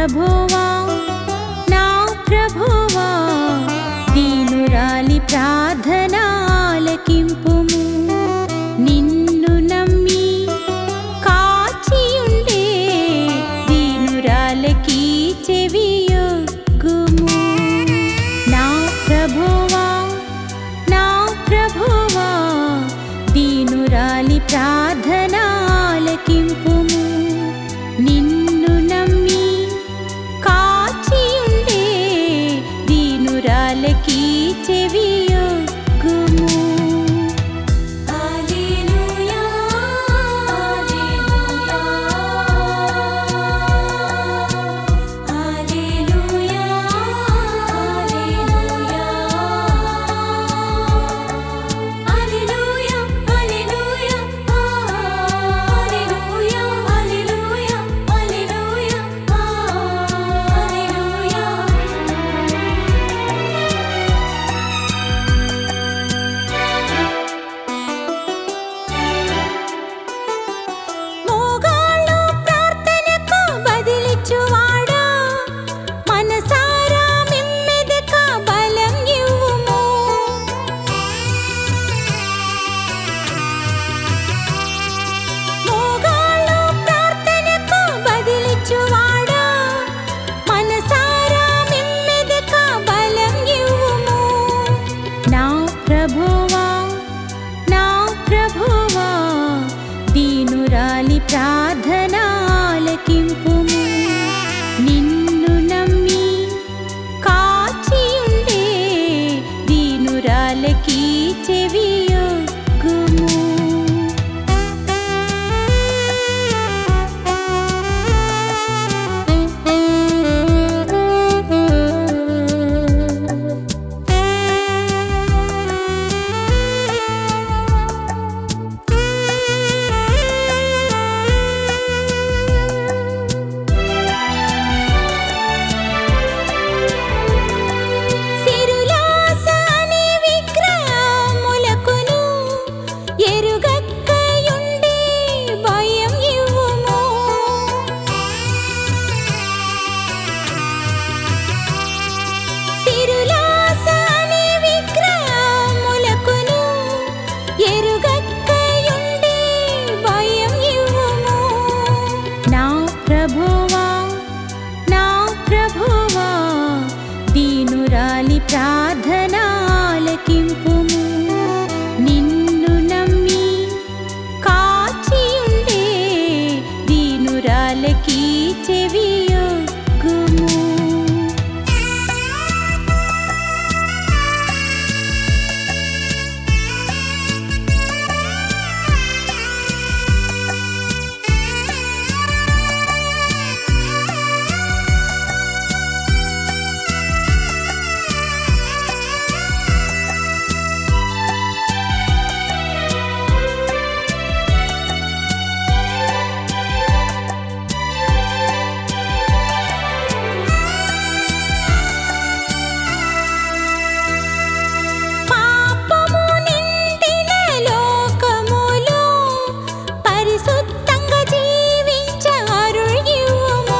ప్రభువా నా ప్రభువా దీనురాలి ప్రార్థనాలకింపుము నిన్ను నమ్మి కాచియుండే దీనురాలకి చెవియొగ్గుము నా ప్రభువా నా ప్రభువా దీనురాలి ప్రార్థనాలకింపుము నిన్ను నమ్మి కాచియుండే దీనురాలకి చెవియొగ్గుము హల్లెలూయా హల్లెలూయా హల్లెలూయా హల్లెలూయా హల్లెలూయా హల్లెలూయా హల్లెలూయా హల్లెలూయా మోగాళ్ళు ప్రార్థనకు బదిలిచ్చువాడా మనసారా మిమ్మెదక బలం ఇవ్వుము మోగాళ్ళు ప్రార్థనకు బదిలిచ్చువాడా మనసారా మిమ్మెదక బలం ఇవ్వుము నా ప్రభువా నా ప్రభువా దీనురాలి ప్రార్థనాలకింపుము నిన్ను నమ్మి కాచియుండే దీనురాలకి చెవియొగ్గుము సిరులాస అనే విగ్రహములకును ఎరుగక్కయుండే భయం ఇవ్వుము సిరులాస అనే విగ్రహములకును ఎరుగక్కయుండే భయం ఇవ్వుము నా ప్రభువా నా ప్రభువా దీనురాలి ప్రార్థనాలకింపుము నిన్ను నమ్మి కాచియుండే దీనురాలకి చెవియొగ్గుము పాపము నిండిన లోకములో పరిశుద్ధంగా జీవించ అరుళివ్వుము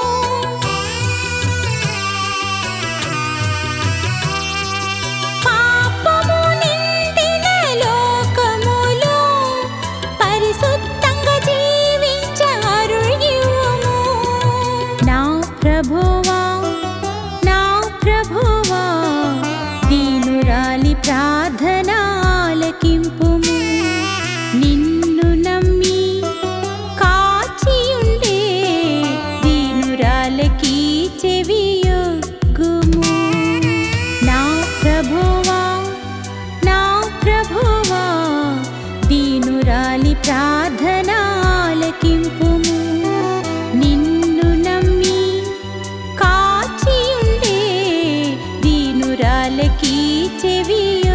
పాపము నిండిన లోకములో పరిశుద్ధంగా జీవించ అరుళివ్వుము నా ప్రభువా నా ప్రభువా దీనురాలి ప్రార్థనాలకింపుము నిన్ను నమ్మి కాచియుండే దీనురాలకి చెవియొగ్గుము నా ప్రభువా నా ప్రభువా దీనురాలి ప్రార్థనాలకింపుము నిన్ను నమ్మి కాచియుండే దీనురాలకి చెవియొగ్గుము